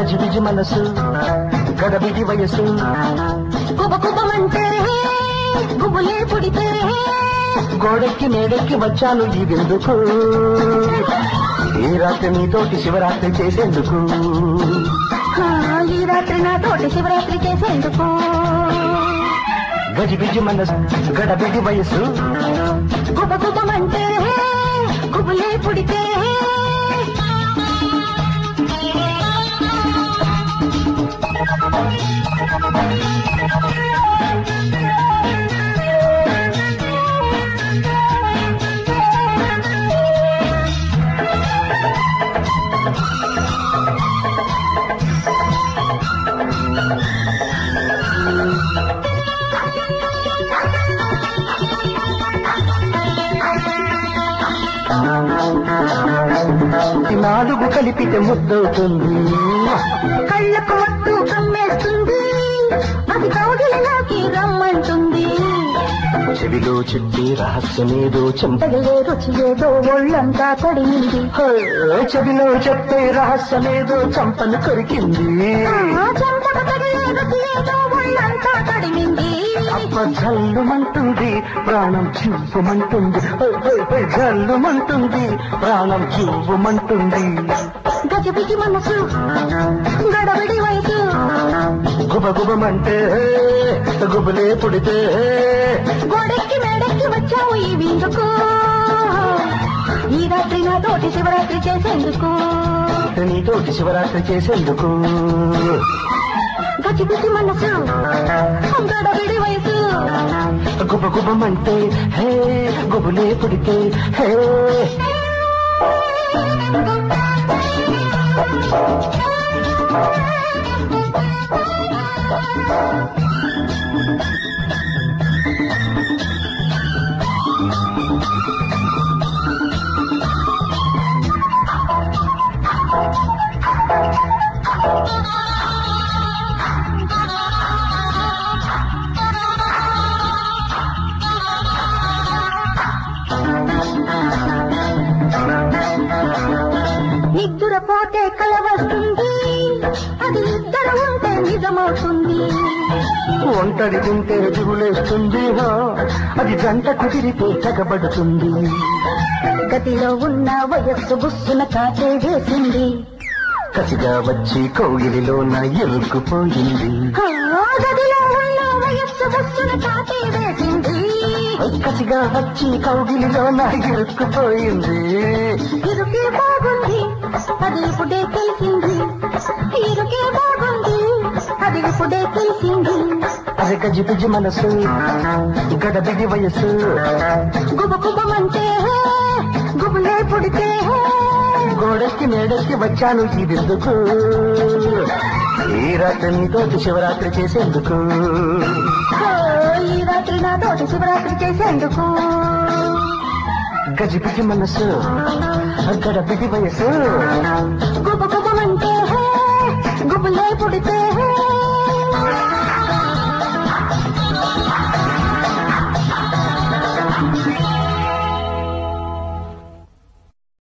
గజిబిజి మనసు గడబిడి వయసు కుబ కుబమంటే గుబులే పుడితే గోడెక్కి మేడెక్కి వచ్చాను ఈ విందుకు ఈ రాత్రి నీతోటి శివరాత్రి చేసేందుకు ఆ, ఈ రాత్రి నా తోటి శివరాత్రి చేసేందుకు గజిబిజి మనసు గడబిడి వయసు కుబ కుబమంటే గుబులే పుడితే ఈ నాలుగు కలిపితే ముద్దవుతుంది కళ్ళకు మత్తు కమ్మేస్తుంది అది కౌగిలిలోకి రమ్మంటుంది చెవిలో చెప్పే రహస్యమేదో చెంప తగిలే రుచి ఏదో ఒళ్ళంతా తడిమింది చెవిలో చెప్పే రహస్యమేదో చంపను కొరికింది ఆ చెంపకు తగిలే రుచి ఏదో ఒళ్ళంతా తడిమింది అప్ప జల్లుమంటుంది ప్రాణం చివ్వుమంటుంది హై, హై, హై, జల్లుమంటుంది ప్రాణం చివ్వుమంటుంది గజబిజి మనసు గడబిడి వయసు గుబగుబమంటే గుబులే పుడితే గోడెక్కి మేడెక్కి వచ్చావు ఈ విందుకు ఈ రాత్రి నా తోటి శివరాత్రి చేసేందుకు నీతోటి శివరాత్రి చేసేందుకు గజిబిజి మనసు గడబిడి వయసు గుబగుబమంటే హే గుబులే పుడితే హే నిద్ర పోతే కల వస్తుంది అది ఇద్దరు ఉంటే నిజమవుతుంది ఒంటరి ఉంటే దిగులేస్తుంది హా, అది జంట కుదిరితే తెగబడుతుంది గదిలో ఉన్న వయస్సు బుస్సున కాచే వేసింది కసిగా వచ్చి కౌగిలిలోన ఇరుక్కుపోయింది ఆ గదిలో ఉన్న వయస్సు బుస్సున కాచే వేసింది కసిగా వచ్చి కౌగిలిలోన ఇరుక్కుపోయింది ఇరుకే బాగుంది అది ఇప్పుడే తెలిసింది ఇరుకే బాగుంది అది ఇప్పుడే తెలిసింది అది గజిబిజి మనసు గడబిడి వయసు గుబ గుబమంటే గుబులే పుడితే గోడెక్కి మేడెక్కి వచ్చాను ఈ విందుకు ఈ రాత్రి నీతోటి శివరాత్రి చేసేందుకు ఓ, ఈ రాత్రి నా తోటి శివరాత్రి చేసేందుకు గజిబిజి మనసు గడబిడి వయసు గుబ గుబమంటే గుబులే పుడితే